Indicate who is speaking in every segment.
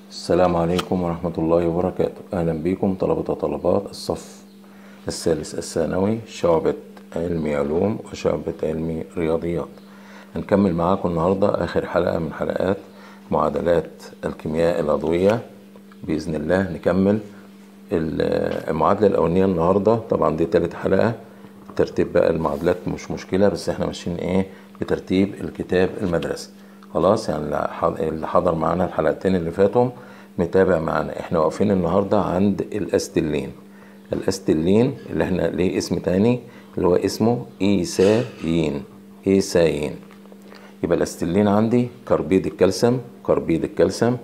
Speaker 1: السلام عليكم ورحمة الله وبركاته أهلا بكم طلبة وطلبات الصف الثالث الثانوي شعبة علمي علوم وشعبة علمي رياضيات هنكمل معاكم النهاردة آخر حلقة من حلقات معادلات الكيمياء العضوية بإذن الله نكمل المعادلة الأولانية النهاردة طبعا دي تالت حلقة ترتيب بقى المعادلات مش مشكلة بس احنا ماشيين ايه بترتيب الكتاب المدرسي خلاص يعني اللي حضر معانا الحلقتين اللي فاتوا متابع معانا احنا واقفين النهاردة عند الاستلين الاستلين اللي احنا ليه اسم تاني اللي هو اسمه ايسايين ايسايين يبقى الاستلين عندي كربيد الكالسيوم كربيد الكالسيوم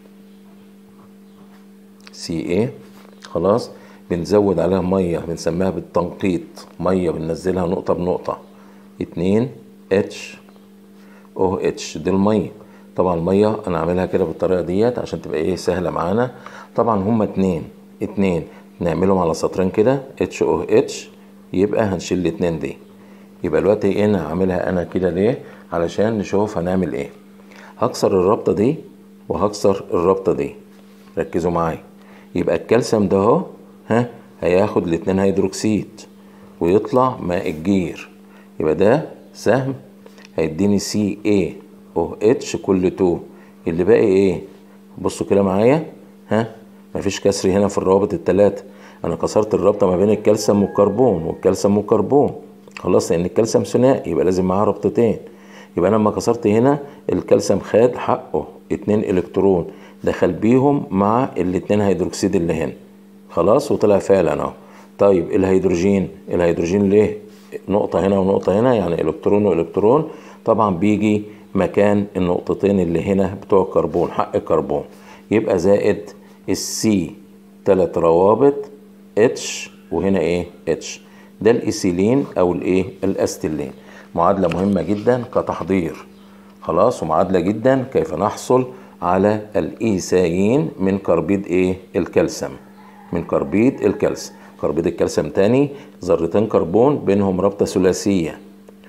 Speaker 1: سي ايه خلاص بنزود عليها ميه بنسميها بالتنقيط ميه بننزلها نقطه بنقطه اتنين اتش او اتش دي الميه طبعا الميه انا عاملها كده بالطريقه ديت عشان تبقى ايه سهله معانا طبعا هما اتنين اتنين نعملهم على سطرين كده اتش او اتش يبقى هنشيل الاتنين دي يبقى دلوقتي انا عاملها انا كده ليه علشان نشوف هنعمل ايه هكسر الرابطه دي وهكسر الرابطه دي ركزوا معايا يبقى الكالسيوم ده اهو ها هياخد الاتنين هيدروكسيد ويطلع ماء الجير يبقى ده سهم هيديني سي اي او اتش كل 2 اللي باقي ايه بصوا كده معايا ها مفيش كسر هنا في الروابط التلاتة انا كسرت الرابطه ما بين الكالسيوم والكربون والكالسيوم والكربون خلاص لان الكالسيوم ثنائي يبقى لازم معاه رابطتين يبقى انا لما كسرت هنا الكالسيوم خد حقه اتنين الكترون دخل بيهم مع الاتنين هيدروكسيد اللي هنا خلاص وطلع فعلا اهو طيب الهيدروجين الهيدروجين ليه نقطة هنا ونقطة هنا يعني الكترون والكترون طبعا بيجي مكان النقطتين اللي هنا بتوع الكربون حق الكربون يبقى زائد السي تلات روابط اتش وهنا ايه اتش ده الايثيلين او الايه الاستيلين معادلة مهمة جدا كتحضير خلاص ومعادلة جدا كيف نحصل على الايثايين من كربيد ايه الكالسيوم من كربيد الكالسيوم كربيد الكالسيوم تاني ذرتين كربون بينهم رابطه ثلاثيه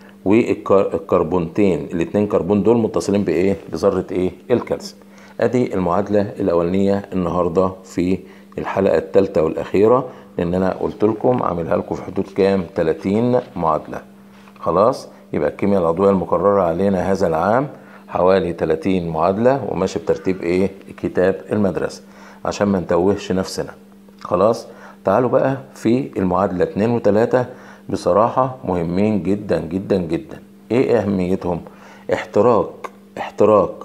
Speaker 1: والكربونتين الاتنين كربون دول متصلين بايه بذره ايه الكالسيوم ادي المعادله الاولانيه النهارده في الحلقه الثالثه والاخيره لان انا قلت لكم عاملها لكم في حدود كام 30 معادله خلاص يبقى الكيمياء العضويه المقرره علينا هذا العام حوالي 30 معادله وماشي بترتيب ايه كتاب المدرسه عشان ما نتوهش نفسنا خلاص تعالوا بقى في المعادلة 2 و3 بصراحة مهمين جدا جدا جدا ايه اهميتهم احتراق احتراق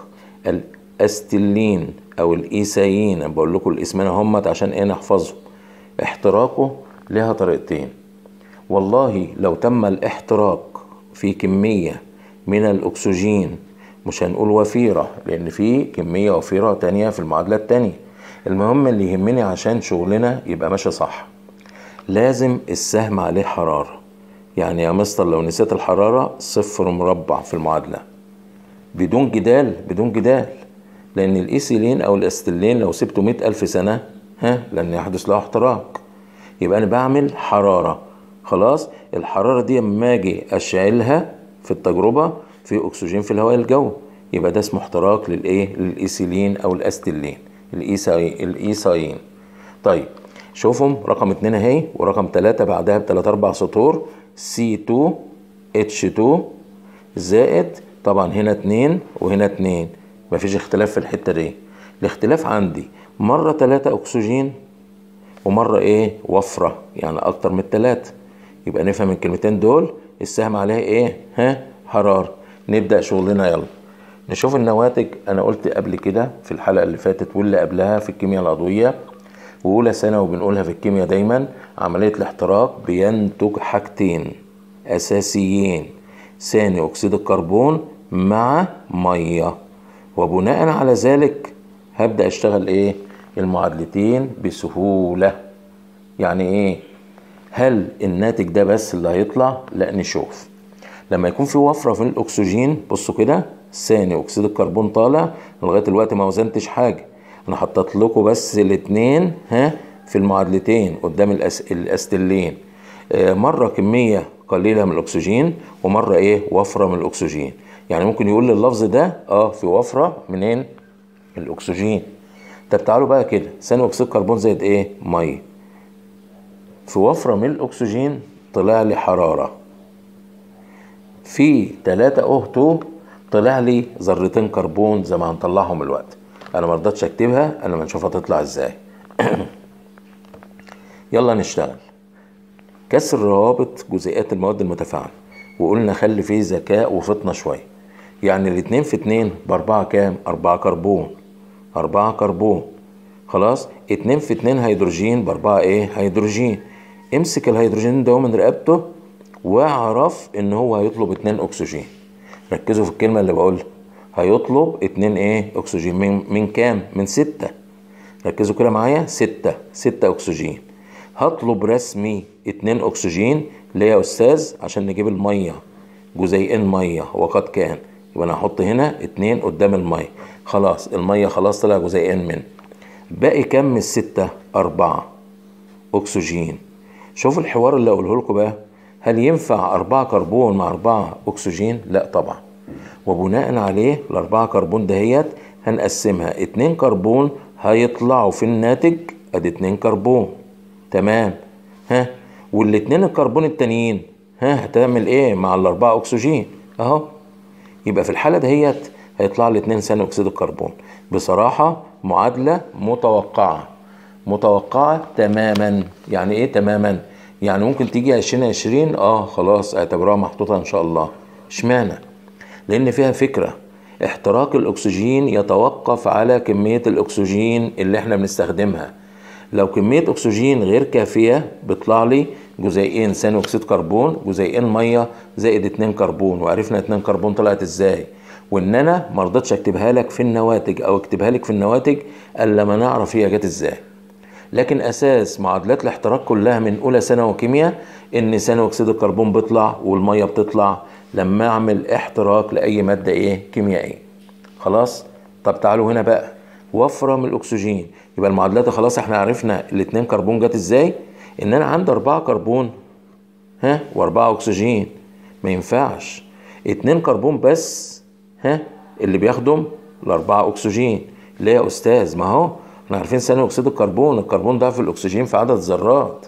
Speaker 1: الاستلين او الايسايين انا بقول لكم الاسمين همت عشان ايه نحفظهم احتراقه لها طريقتين والله لو تم الاحتراق في كمية من الاكسجين مش هنقول وفيرة لان في كمية وفيرة تانية في المعادلة التانية المهم اللي يهمني عشان شغلنا يبقى ماشي صح لازم السهم عليه حرارة يعني يا مستر لو نسيت الحرارة صفر مربع في المعادلة بدون جدال بدون جدال لأن الإيثيلين أو الأستلين لو سبته مئة ألف سنة ها لن يحدث له احتراق يبقى أنا بعمل حرارة خلاص الحرارة دي لما أجي أشعلها في التجربة في أكسجين في الهواء الجوي يبقى ده اسمه احتراق للإيه للإيثيلين أو الأستلين الايساي الايسايين طيب شوفهم رقم اتنين اهي ورقم تلاتة بعدها بتلات اربع سطور سي 2 اتش 2 زائد طبعا هنا اتنين وهنا اتنين مفيش اختلاف في الحتة دي الاختلاف عندي مرة تلاتة اكسجين ومرة ايه وفرة يعني اكتر من التلاتة يبقى نفهم الكلمتين دول السهم عليها ايه ها حرارة نبدأ شغلنا يلا نشوف النواتج انا قلت قبل كده في الحلقه اللي فاتت واللي قبلها في الكيمياء العضويه واولى ثانوي بنقولها في الكيمياء دايما عمليه الاحتراق بينتج حاجتين اساسيين ثاني اكسيد الكربون مع ميه وبناء على ذلك هبدا اشتغل ايه المعادلتين بسهوله يعني ايه هل الناتج ده بس اللي هيطلع لا نشوف لما يكون في وفره في الاكسجين بصوا كده ثاني اكسيد الكربون طالع لغايه دلوقتي ما وزنتش حاجه انا حطيت لكم بس الاثنين ها في المعادلتين قدام الأس... الاستلين آه مره كميه قليله من الاكسجين ومره ايه وفره من الاكسجين يعني ممكن يقول لي اللفظ ده اه في وفره منين الاكسجين طب تعالوا بقى كده ثاني اكسيد الكربون زائد ايه ميه في وفرة من الاكسجين طلع لي حرارة في 3 او 2 طلع لي ذرتين كربون زي ما هنطلعهم الوقت انا ما رضيتش اكتبها انا ما نشوفها تطلع ازاي يلا نشتغل كسر روابط جزيئات المواد المتفاعلة وقلنا خلي فيه ذكاء وفطنة شوية يعني الاتنين في اتنين باربعة كام اربعة كربون اربعة كربون خلاص اتنين في اتنين هيدروجين باربعة ايه هيدروجين امسك الهيدروجين ده من رقبته واعرف ان هو هيطلب اتنين اكسجين ركزوا في الكلمة اللي بقولها هيطلب اتنين ايه اكسجين من, من كام من ستة ركزوا كده معايا ستة ستة اكسجين هطلب رسمي اتنين اكسجين ليه يا استاذ عشان نجيب المية جزيئين مية وقد كان يبقى انا هحط هنا اتنين قدام المية خلاص المية خلاص طلع جزيئين من باقي كام من الستة اربعة اكسجين شوف الحوار اللي اقوله لكم بقى هل ينفع أربعة كربون مع أربعة أكسجين؟ لا طبعا وبناء عليه الأربعة كربون دهيت هنقسمها اتنين كربون هيطلعوا في الناتج ادي اتنين كربون تمام ها والاتنين الكربون التانيين ها هتعمل ايه مع الأربعة أكسجين أهو يبقى في الحالة دهيت هيطلع لي اتنين ثاني أكسيد الكربون بصراحة معادلة متوقعة متوقعة تماما يعني ايه تماما يعني ممكن تيجي 2020 اه خلاص اعتبروها محطوطة ان شاء الله اشمعنى لان فيها فكرة احتراق الاكسجين يتوقف على كمية الاكسجين اللي احنا بنستخدمها لو كمية اكسجين غير كافية بيطلع لي جزيئين ثاني اكسيد كربون جزيئين مية زائد اتنين كربون وعرفنا اتنين كربون طلعت ازاي وان انا مرضتش اكتبها لك في النواتج او اكتبها لك في النواتج الا ما نعرف هي جت ازاي لكن اساس معادلات الاحتراق كلها من اولى ثانوي كيمياء ان ثاني اكسيد الكربون بيطلع والميه بتطلع لما اعمل احتراق لاي ماده ايه كيميائيه خلاص طب تعالوا هنا بقى وفره من الاكسجين يبقى المعادلات خلاص احنا عرفنا الاتنين كربون جت ازاي ان انا عندي اربعة كربون ها واربعة اكسجين ما ينفعش اتنين كربون بس ها اللي بيخدم الاربعة اكسجين ليه يا استاذ ما هو احنا عارفين ثاني اكسيد الكربون الكربون ضعف الاكسجين في عدد ذرات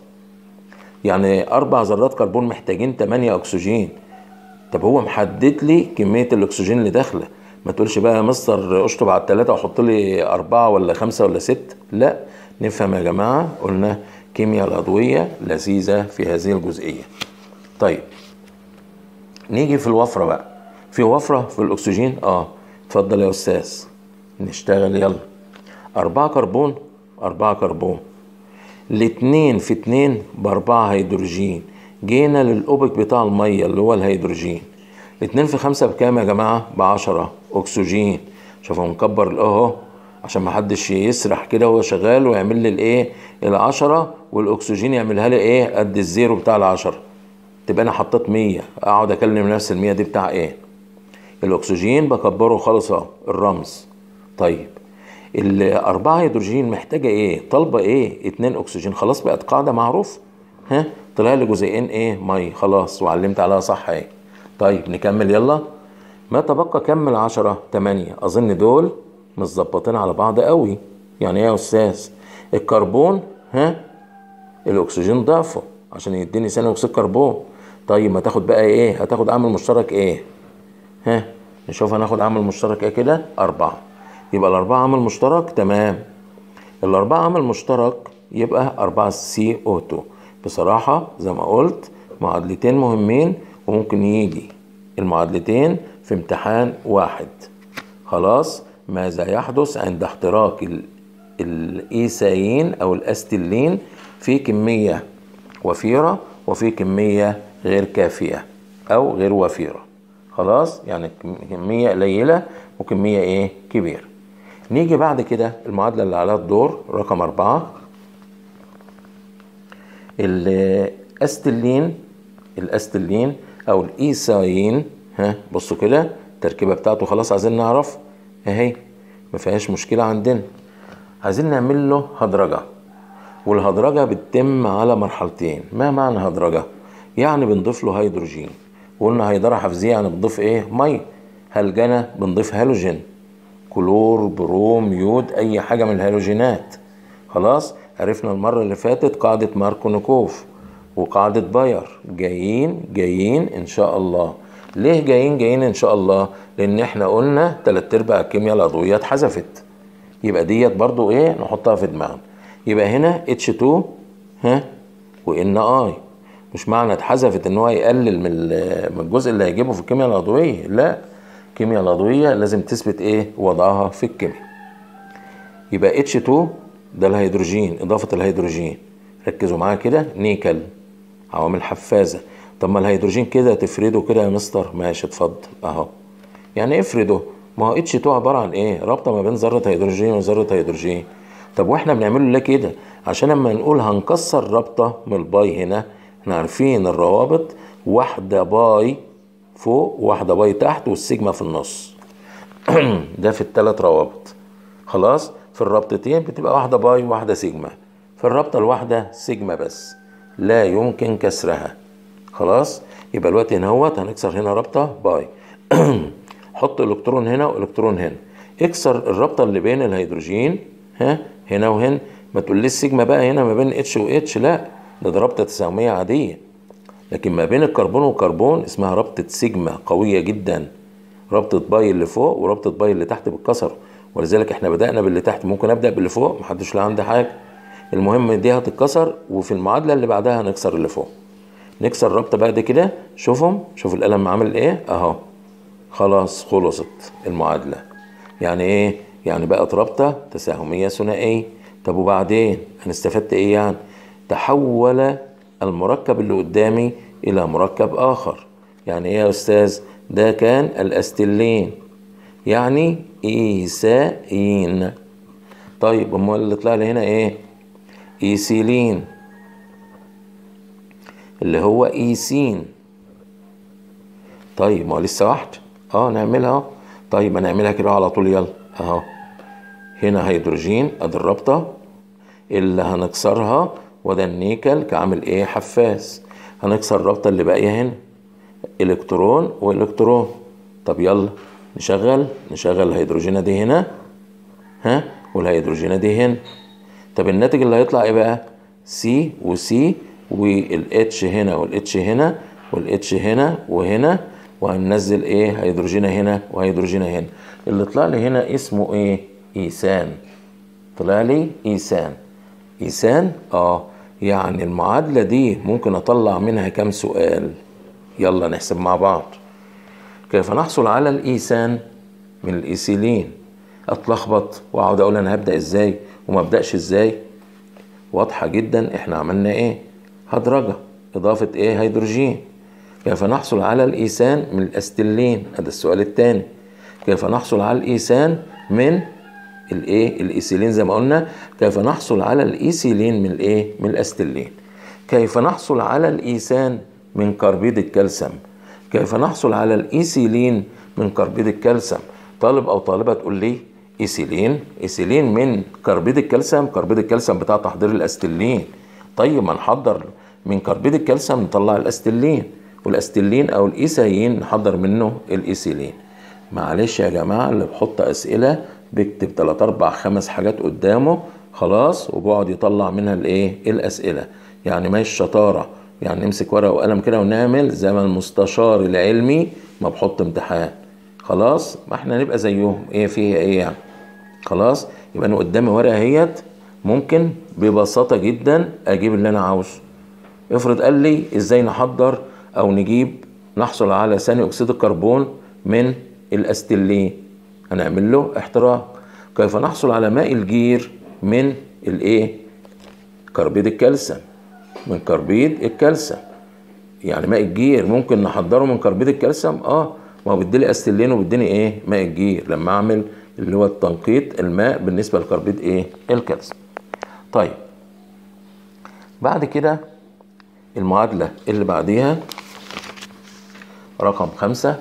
Speaker 1: يعني اربع ذرات كربون محتاجين 8 اكسجين طب هو محدد لي كميه الاكسجين اللي داخله ما تقولش بقى يا مستر اشطب على الثلاثه وحط لي اربعه ولا خمسه ولا ست لا نفهم يا جماعه قلنا كيمياء العضويه لذيذه في هذه الجزئيه طيب نيجي في الوفره بقى في وفره في الاكسجين اه اتفضل يا استاذ نشتغل يلا أربعة كربون أربعة كربون الاتنين في اتنين بأربعة هيدروجين جينا للأوبك بتاع المية اللي هو الهيدروجين اتنين في خمسة بكام يا جماعة بعشرة أكسجين شوفوا مكبر أهو عشان محدش يسرح كده وهو شغال ويعمل لي الايه العشرة والأكسجين يعملها لي ايه قد الزيرو بتاع العشرة تبقى أنا حطيت مية أقعد أكلم نفس المية دي بتاع ايه الأكسجين بكبره خالص أهو الرمز طيب الأربعة هيدروجين محتاجة إيه؟ طالبة إيه؟ اتنين أكسجين خلاص بقت قاعدة معروف ها؟ طلع لي جزيئين إيه؟ مي خلاص وعلمت عليها صح إيه؟ طيب نكمل يلا ما تبقى كم من العشرة؟ تمانية أظن دول متظبطين على بعض قوي يعني إيه يا أستاذ؟ الكربون ها؟ الأكسجين ضعفه عشان يديني ثاني أكسيد كربون طيب ما تاخد بقى إيه؟ هتاخد عامل مشترك إيه؟ ها؟ نشوف هناخد عامل مشترك إيه كده؟ أربعة يبقى الأربعة عامل مشترك تمام الأربعة عامل مشترك يبقى أربعة سي أو 2 بصراحة زي ما قلت معادلتين مهمين وممكن يجي المعادلتين في امتحان واحد خلاص ماذا يحدث عند احتراق الإيثايين أو الأستلين في كمية وفيرة وفي كمية غير كافية أو غير وفيرة خلاص يعني كمية قليلة وكمية إيه كبيرة نيجي بعد كده المعادلة اللي عليها الدور رقم أربعة الأستلين الأستلين أو الإيثايين ها بصوا كده التركيبة بتاعته خلاص عايزين نعرف أهي ما فيهاش مشكلة عندنا عايزين نعمل له هدرجة والهدرجة بتتم على مرحلتين ما معنى هدرجة؟ يعني بنضيف له هيدروجين وقلنا هيدرة حفظية يعني بنضيف ايه؟ مية هلجنة بنضيف هالوجين كلور بروم يود اي حاجه من الهالوجينات خلاص عرفنا المره اللي فاتت قاعده ماركونيكوف وقاعده باير جايين جايين ان شاء الله ليه جايين جايين ان شاء الله لان احنا قلنا تلات ارباع الكيمياء العضويه اتحذفت يبقى ديت برضو ايه نحطها في دماغنا يبقى هنا H2 ها وان اي مش معنى اتحذفت ان هو يقلل من من الجزء اللي هيجيبه في الكيمياء العضويه لا الكيمياء العضويه لازم تثبت ايه وضعها في الكيمياء يبقى H2 ده الهيدروجين اضافه الهيدروجين ركزوا معايا كده نيكل عوامل حفازه طب ما الهيدروجين كده تفرده كده يا مستر ماشي اتفضل اهو يعني افرده ما هو اتش 2 عباره عن ايه رابطه ما بين ذره هيدروجين وذره هيدروجين طب واحنا بنعمله ليه كده عشان لما نقول هنكسر رابطه من الباي هنا احنا عارفين الروابط واحده باي فوق وواحده باي تحت والسيجما في النص ده في الثلاث روابط خلاص في الرابطتين بتبقى واحده باي وواحده سيجما في الرابطه الواحده سيجما بس لا يمكن كسرها خلاص يبقى الوقت هنا اهوت هنكسر هنا رابطه باي حط الكترون هنا والكترون هنا اكسر الرابطه اللي بين الهيدروجين ها هنا وهنا ما تقوليش سيجما بقى هنا ما بين اتش واتش لا ده, ده رابطه تساهميه عاديه لكن ما بين الكربون والكربون اسمها رابطه سيجما قويه جدا رابطه باي اللي فوق ورابطه باي اللي تحت بتكسر ولذلك احنا بدانا باللي تحت ممكن ابدا باللي فوق محدش لا عنده حاجه المهم دي هتتكسر وفي المعادله اللي بعدها هنكسر اللي فوق نكسر الرابطه بعد كده شوفهم شوف القلم عامل ايه اهو خلاص خلصت المعادله يعني ايه يعني بقت رابطه تساهميه ثنائيه طب وبعدين انا استفدت ايه يعني تحول المركب اللي قدامي الى مركب اخر يعني ايه يا استاذ ده كان الاستلين يعني ايثاين طيب امال اللي طلع لي هنا ايه ايثيلين اللي هو ايسين طيب ما هو لسه واحده اه نعملها اهو طيب هنعملها كده على طول يلا اهو هنا هيدروجين ادي الرابطه اللي هنكسرها وده النيكل كعامل ايه حفاز هنكسر الرابطه اللي باقيه هنا الكترون والكترون طب يلا نشغل نشغل الهيدروجينه دي هنا ها والهيدروجينه دي هنا طب الناتج اللي هيطلع ايه بقى سي وسي والاتش هنا والاتش هنا والاتش هنا وهنا وهننزل ايه هيدروجينه هنا وهيدروجينه هنا اللي طلع لي هنا اسمه ايه ايثان طلع لي ايثان ايثان اه يعني المعادله دي ممكن اطلع منها كام سؤال يلا نحسب مع بعض كيف نحصل على الايثان من الايثيلين اتلخبط واقعد اقول انا هبدا ازاي وما ابداش ازاي واضحه جدا احنا عملنا ايه هدرجه اضافه ايه هيدروجين كيف نحصل على الايثان من الاستلين هذا السؤال الثاني كيف نحصل على الايثان من الايه الايثيلين زي ما قلنا كيف نحصل على الايثيلين من الايه من الاستلين كيف نحصل على الايثان من كربيد الكالسيوم كيف نحصل على الايثيلين من كربيد الكالسيوم طالب او طالبه تقول لي ايثيلين ايثيلين من كربيد الكالسيوم كربيد الكالسيوم بتاع تحضير الاستلين طيب ما نحضر من كربيد الكالسيوم نطلع الاستلين والاستلين او الايثايين نحضر منه الايثيلين معلش يا جماعه اللي بحط اسئله بيكتب 3 4 5 حاجات قدامه خلاص وبيقعد يطلع منها الايه الاسئله يعني ما الشطاره يعني نمسك ورقه وقلم كده ونعمل زي ما المستشار العلمي ما بحط امتحان خلاص ما احنا نبقى زيهم ايه فيها ايه يعني خلاص يبقى انا قدامي ورقه اهيت ممكن ببساطه جدا اجيب اللي انا عاوزه افرض قال لي ازاي نحضر او نجيب نحصل على ثاني اكسيد الكربون من الاستلين هنعمل له احتراق كيف نحصل على ماء الجير من الايه كربيد الكالسيوم من كربيد الكالسيوم يعني ماء الجير ممكن نحضره من كربيد الكالسيوم اه ما هو بيديلي استلين وبيديني ايه ماء الجير لما اعمل اللي هو التنقيط الماء بالنسبه لكربيد ايه الكالسيوم طيب بعد كده المعادله اللي بعديها رقم خمسة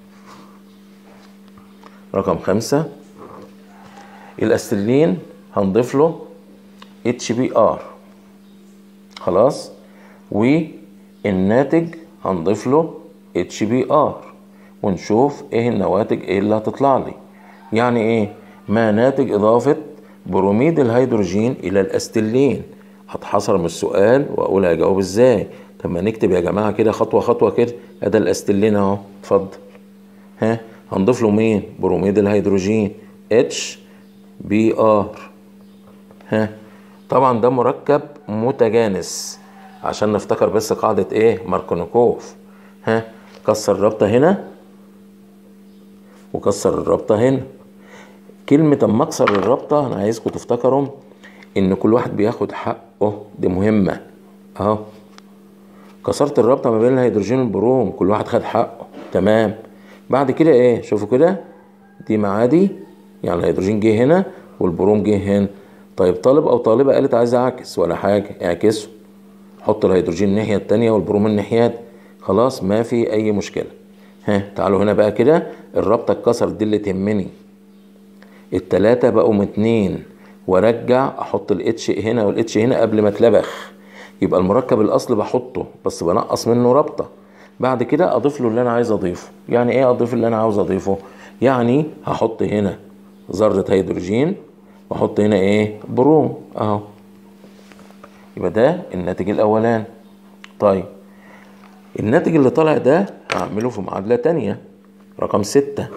Speaker 1: رقم خمسة الاسترلين هنضيف له اتش بي ار خلاص والناتج هنضيف له اتش بي ار ونشوف ايه النواتج ايه اللي هتطلع لي يعني ايه ما ناتج إضافة بروميد الهيدروجين إلى الأستلين هتحصر من السؤال وأقول هجاوب إزاي طب ما نكتب يا جماعة كده خطوة خطوة كده أدا الأستلين أهو اتفضل ها هنضيف له مين بروميد الهيدروجين اتش بي ار ها طبعا ده مركب متجانس عشان نفتكر بس قاعدة ايه ماركونيكوف ها كسر الرابطة هنا وكسر الرابطة هنا كلمة اما اكسر الرابطة انا عايزكم تفتكروا ان كل واحد بياخد حقه دي مهمة اهو كسرت الرابطة ما بين الهيدروجين والبروم كل واحد خد حقه تمام بعد كده ايه شوفوا كده دي معادي يعني الهيدروجين جه هنا والبروم جه هنا طيب طالب او طالبة قالت عايز اعكس ولا حاجة اعكسه حط الهيدروجين الناحية التانية والبروم الناحية خلاص ما في اي مشكلة ها تعالوا هنا بقى كده الرابطة اتكسرت دي اللي تهمني التلاتة بقوا اتنين وارجع احط الاتش هنا والاتش هنا قبل ما اتلبخ يبقى المركب الاصلي بحطه بس بنقص منه رابطة بعد كده اضيف له اللي انا عايز اضيفه يعني ايه اضيف اللي انا عاوز اضيفه يعني هحط هنا ذرة هيدروجين واحط هنا ايه بروم اهو يبقى ده الناتج الاولاني طيب الناتج اللي طالع ده هعمله في معادلة تانية رقم ستة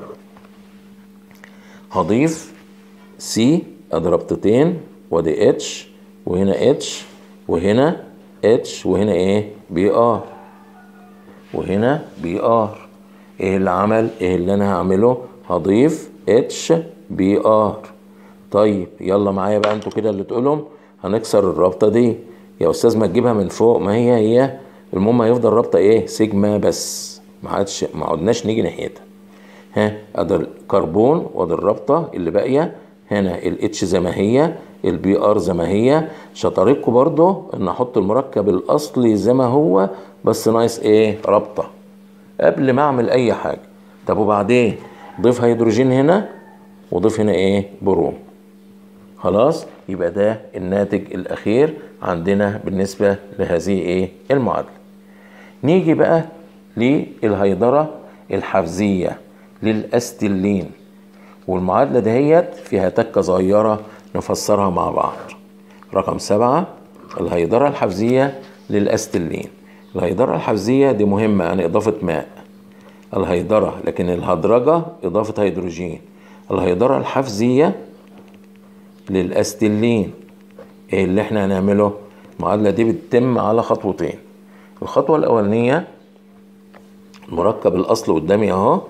Speaker 1: هضيف سي ادي ربطتين وادي اتش وهنا اتش وهنا اتش وهنا ايه بي ار وهنا بي ار ايه اللي عمل ايه اللي انا هعمله هضيف اتش بي ار طيب يلا معايا بقى انتوا كده اللي تقولهم هنكسر الرابطه دي يا استاذ ما تجيبها من فوق ما هي هي المهم هيفضل رابطه ايه سيجما بس ما عادش ما عدناش نيجي ناحيتها ها ادي الكربون وادي الرابطه اللي باقيه هنا الاتش زي ما هي البي ار زي ما هي شطارتكم برضو ان احط المركب الاصلي زي ما هو بس ناقص ايه رابطه قبل ما اعمل اي حاجه طب وبعدين ضيف هيدروجين هنا وضيف هنا ايه بروم خلاص يبقى ده الناتج الاخير عندنا بالنسبه لهذه ايه المعادله نيجي بقى للهيدره الحفزيه للاستلين والمعادله دهيت فيها تكه صغيره نفسرها مع بعض رقم سبعة الهيدرة الحفزية للأستلين الهيدرة الحفزية دي مهمة يعني إضافة ماء الهيدرة لكن الهدرجة إضافة هيدروجين الهيدرة الحفزية للأستلين إيه اللي إحنا هنعمله المعادلة دي بتتم على خطوتين الخطوة الأولانية المركب الأصل قدامي أهو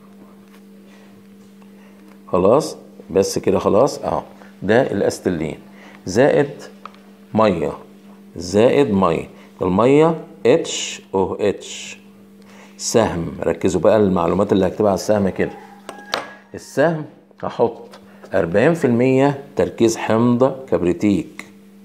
Speaker 1: خلاص بس كده خلاص أهو ده الأستلين زائد مية زائد مية المية اتش او اتش سهم ركزوا بقى المعلومات اللي هكتبها على السهم كده السهم هحط 40% تركيز حمض كبريتيك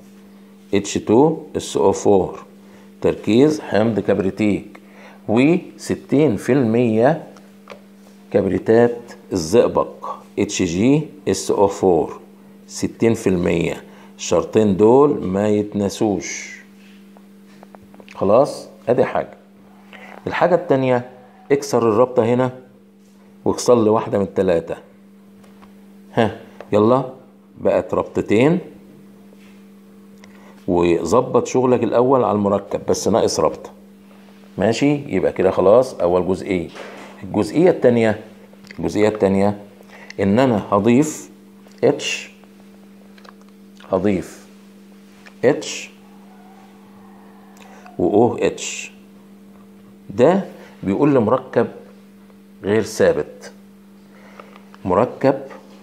Speaker 1: H2SO4 تركيز حمض كبريتيك و 60% كبريتات الزئبق HGSO4 60% الشرطين دول ما يتنسوش خلاص ادي حاجة الحاجة التانية اكسر الرابطة هنا واكسر لي واحدة من التلاتة ها يلا بقت ربطتين وظبط شغلك الاول على المركب بس ناقص ربطة ماشي يبقى كده خلاص اول جزئية الجزئية التانية الجزئية التانية ان انا هضيف اتش هضيف اتش و او اتش ده بيقول لي مركب غير ثابت مركب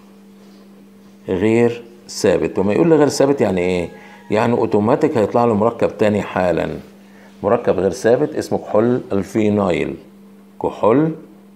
Speaker 1: غير ثابت وما يقول لي غير ثابت يعني ايه يعني اوتوماتيك هيطلع له مركب تاني حالا مركب غير ثابت اسمه كحول الفينايل كحول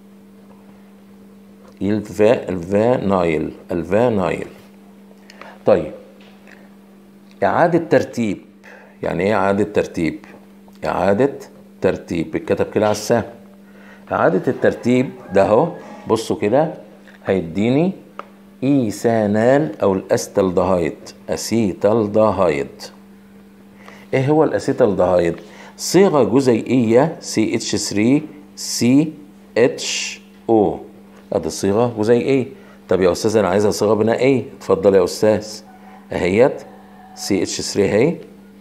Speaker 1: الفا الفانايل الفانايل طيب إعادة ترتيب يعني إيه إعادة ترتيب؟ إعادة ترتيب بيتكتب كده على السهم إعادة الترتيب ده أهو بصوا كده هيديني إيثانال أو الأستالدهايد أسيتالدهايد إيه هو الأسيتالدهايد؟ صيغة جزيئية CH3 CHO ادي الصيغه جزيئيه طب يا استاذ انا عايزها صيغه بنائيه اتفضل يا استاذ اهيت سي اتش 3 اهي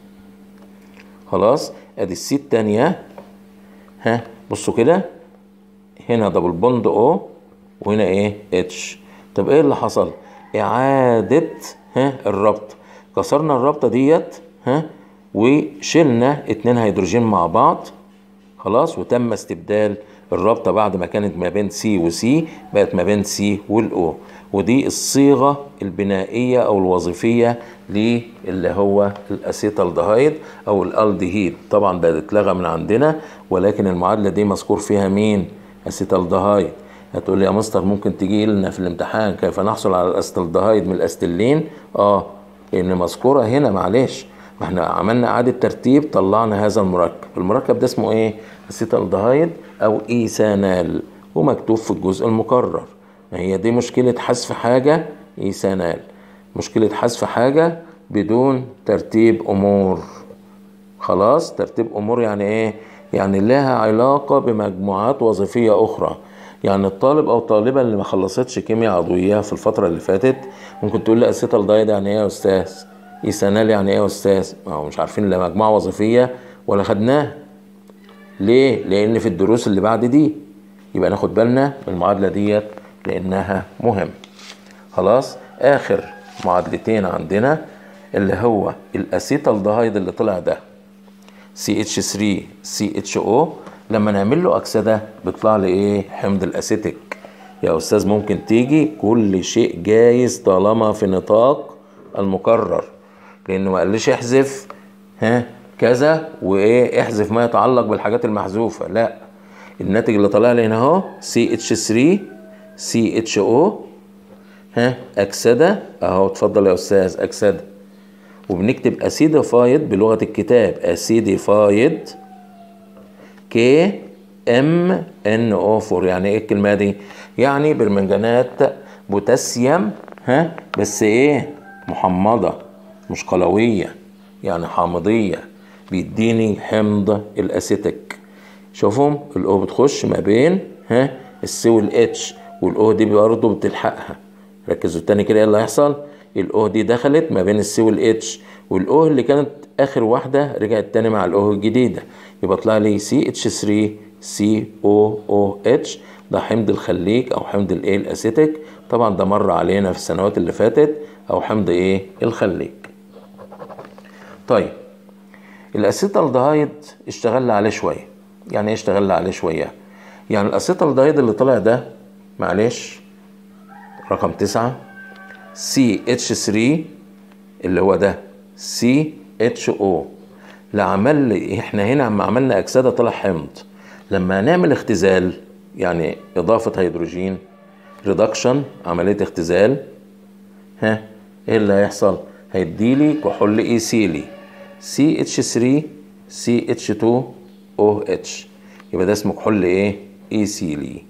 Speaker 1: خلاص ادي السي التانية ها بصوا كده هنا دبل بوند او وهنا ايه اتش طب ايه اللي حصل اعادة ها الربط كسرنا الرابطة ديت ها وشلنا اتنين هيدروجين مع بعض خلاص وتم استبدال الرابطة بعد ما كانت ما بين سي وسي بقت ما بين سي والاو ودي الصيغة البنائية او الوظيفية للي هو الاسيتالدهايد او الالدهيد طبعا بقت اتلغى من عندنا ولكن المعادلة دي مذكور فيها مين اسيتالدهايد هتقول لي يا مستر ممكن تجي لنا في الامتحان كيف نحصل على الاسيتالدهايد من الاستلين اه لان مذكورة هنا معلش ما احنا عملنا اعادة ترتيب طلعنا هذا المركب المركب ده اسمه ايه اسيتالدهايد او ايثانال ومكتوب في الجزء المكرر ما هي دي مشكلة حذف حاجة ايثانال مشكلة حذف حاجة بدون ترتيب امور خلاص ترتيب امور يعني ايه يعني لها علاقة بمجموعات وظيفية اخرى يعني الطالب او الطالبة اللي ما خلصتش كيمياء عضوية في الفترة اللي فاتت ممكن تقول لي اسيتالدهايد يعني ايه يا استاذ ايثانال يعني ايه يا استاذ ما هو مش عارفين لا مجموعة وظيفية ولا خدناها ليه لان في الدروس اللي بعد دي يبقى ناخد بالنا من المعادلة ديت لانها مهم خلاص اخر معادلتين عندنا اللي هو الاسيتالدهايد اللي طلع ده CH3 CHO لما نعمل له اكسده بيطلع لي ايه حمض الاسيتيك يا استاذ ممكن تيجي كل شيء جايز طالما في نطاق المكرر لانه ما قاليش احذف ها كذا وايه احذف ما يتعلق بالحاجات المحذوفه لا الناتج اللي طالع لي هنا اهو CH3 CHO ها اكسده اهو اتفضل يا استاذ اكسده وبنكتب اسيديفايد بلغه الكتاب اسيديفايد كي ام ان او 4 يعني ايه الكلمه دي يعني برمنجانات بوتاسيوم ها بس ايه محمضه مش قلويه يعني حامضيه بيديني حمض الاسيتيك شوفهم الاو بتخش ما بين ها السي والاتش والاو دي برضه بتلحقها ركزوا تاني كده ايه اللي هيحصل الاو دي دخلت ما بين السي والاتش والاو اللي كانت اخر واحده رجعت تاني مع الاو الجديده يبقى طلع لي سي اتش 3 سي او او اتش ده حمض الخليك او حمض الايه الاسيتيك طبعا ده مر علينا في السنوات اللي فاتت او حمض ايه الخليك طيب الاسيتالدهايد اشتغلنا عليه شويه يعني ايه اشتغلنا عليه شويه يعني الاسيتالدهايد اللي طلع ده معلش رقم تسعة سي اتش 3 اللي هو ده سي اتش او لا عمل احنا هنا عم عملنا اكسده طلع حمض لما نعمل اختزال يعني اضافه هيدروجين ريدكشن عمليه اختزال ها ايه اللي هيحصل هيديلي كحول ايثيلي سي اتش 3 سي اتش 2 او اتش يبقى ده اسمه كحول ايه ايثيلي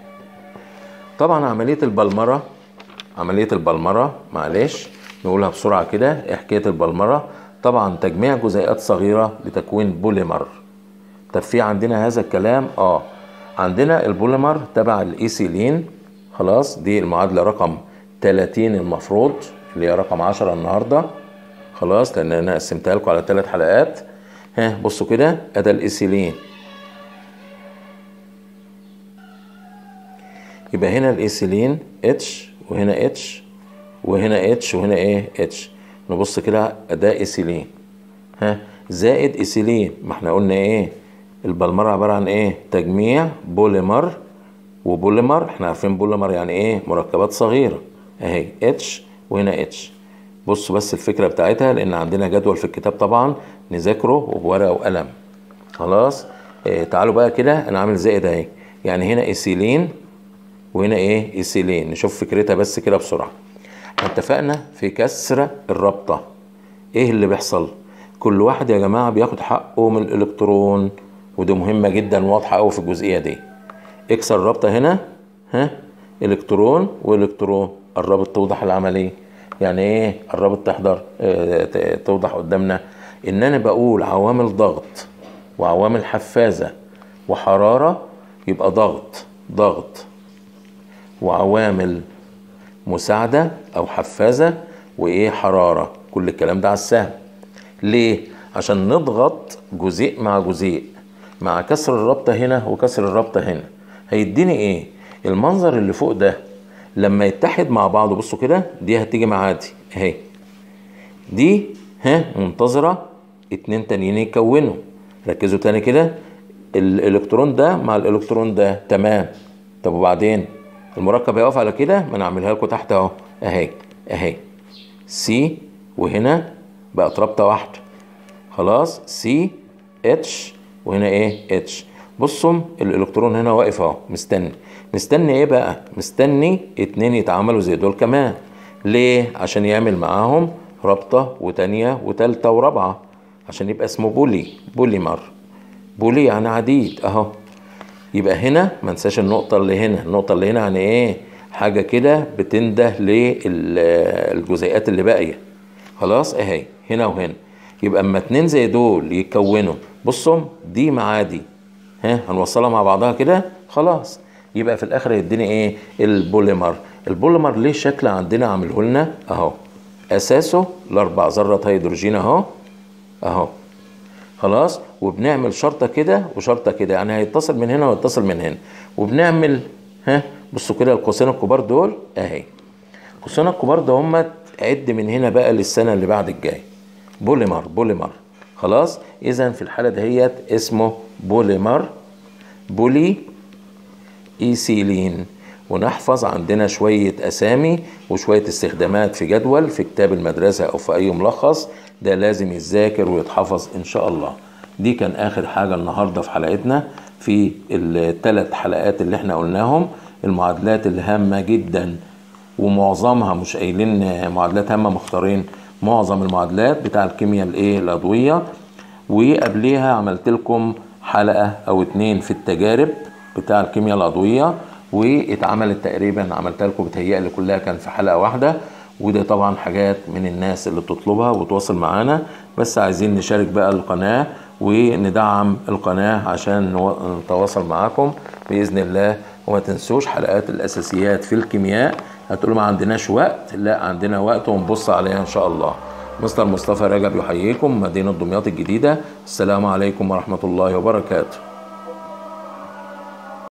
Speaker 1: طبعا عمليه البلمره عمليه البلمره معلش نقولها بسرعه كده ايه حكايه البلمره طبعا تجميع جزيئات صغيره لتكوين بوليمر طب في عندنا هذا الكلام اه عندنا البوليمر تبع الايثيلين خلاص دي المعادله رقم 30 المفروض اللي هي رقم 10 النهارده خلاص لان انا قسمتها لكم على ثلاث حلقات ها بصوا كده ادي الايثيلين يبقى هنا الايثيلين اتش وهنا اتش وهنا اتش وهنا ايه اتش نبص كده ده ايثيلين ها زائد ايثيلين ما احنا قلنا ايه البلمره عباره عن ايه تجميع بوليمر وبوليمر احنا عارفين بوليمر يعني ايه مركبات صغيره اهي اتش وهنا اتش بصوا بس الفكره بتاعتها لان عندنا جدول في الكتاب طبعا نذاكره وبورقه وقلم خلاص اه تعالوا بقى كده انا عامل زائد اهي يعني هنا ايثيلين وهنا ايه ايثيلين نشوف فكرتها بس كده بسرعه اتفقنا في كسر الرابطه ايه اللي بيحصل كل واحد يا جماعه بياخد حقه من الالكترون ودي مهمه جدا واضحه قوي في الجزئيه دي اكسر الرابطه هنا ها الكترون والكترون قربت توضح العمليه يعني ايه قربت تحضر اه توضح قدامنا ان انا بقول عوامل ضغط وعوامل حفازه وحراره يبقى ضغط ضغط وعوامل مساعدة او حفازة وايه حرارة كل الكلام ده على السهم ليه عشان نضغط جزيء مع جزيء مع كسر الرابطة هنا وكسر الرابطة هنا هيديني ايه المنظر اللي فوق ده لما يتحد مع بعض بصوا كده دي هتيجي مع دي اهي دي ها منتظرة اتنين تانيين يكونوا ركزوا تاني كده الالكترون ده مع الالكترون ده تمام طب وبعدين المركب هيقف على كده ما نعملها لكم تحت اهو اهي اهي سي وهنا بقت رابطه واحده خلاص سي اتش وهنا ايه اتش بصوا الالكترون هنا واقف اهو مستني مستني ايه بقى مستني اتنين يتعاملوا زي دول كمان ليه عشان يعمل معاهم رابطه وتانية وتالتة ورابعه عشان يبقى اسمه بولي بوليمر بولي يعني عديد اهو يبقى هنا ما ننساش النقطة اللي هنا النقطة اللي هنا يعني ايه حاجة كده بتنده للجزيئات اللي باقية خلاص اهي هنا وهنا يبقى اما اتنين زي دول يكونوا بصوا دي مع دي ها هنوصلها مع بعضها كده خلاص يبقى في الاخر يديني ايه البوليمر البوليمر ليه شكل عندنا عامله لنا اهو اساسه الاربع ذرات هيدروجين اهو اهو خلاص وبنعمل شرطة كده وشرطة كده يعني هيتصل من هنا ويتصل من هنا وبنعمل ها بصوا كده القوسين الكبار دول اهي القوسين الكبار ده هم عد من هنا بقى للسنة اللي بعد الجاي بوليمر بوليمر خلاص اذا في الحالة دهيت اسمه بوليمر بولي ايثيلين ونحفظ عندنا شوية أسامي وشوية استخدامات في جدول في كتاب المدرسة أو في أي ملخص ده لازم يتذاكر ويتحفظ إن شاء الله دي كان آخر حاجة النهاردة في حلقتنا في الثلاث حلقات اللي احنا قلناهم المعادلات الهامة جدا ومعظمها مش قايلين معادلات هامة مختارين معظم المعادلات بتاع الكيمياء الايه العضوية وقبليها عملت لكم حلقة او اتنين في التجارب بتاع الكيمياء العضوية واتعملت تقريبا عملتها لكم بتهيألي كلها كان في حلقة واحدة وده طبعا حاجات من الناس اللي بتطلبها وتواصل معانا بس عايزين نشارك بقى القناة وندعم القناة عشان نتواصل معاكم بإذن الله وما تنسوش حلقات الأساسيات في الكيمياء هتقولوا ما عندناش وقت لا عندنا وقت ونبص عليها إن شاء الله مستر مصطفى رجب يحييكم مدينة دمياط الجديدة السلام عليكم ورحمة الله وبركاته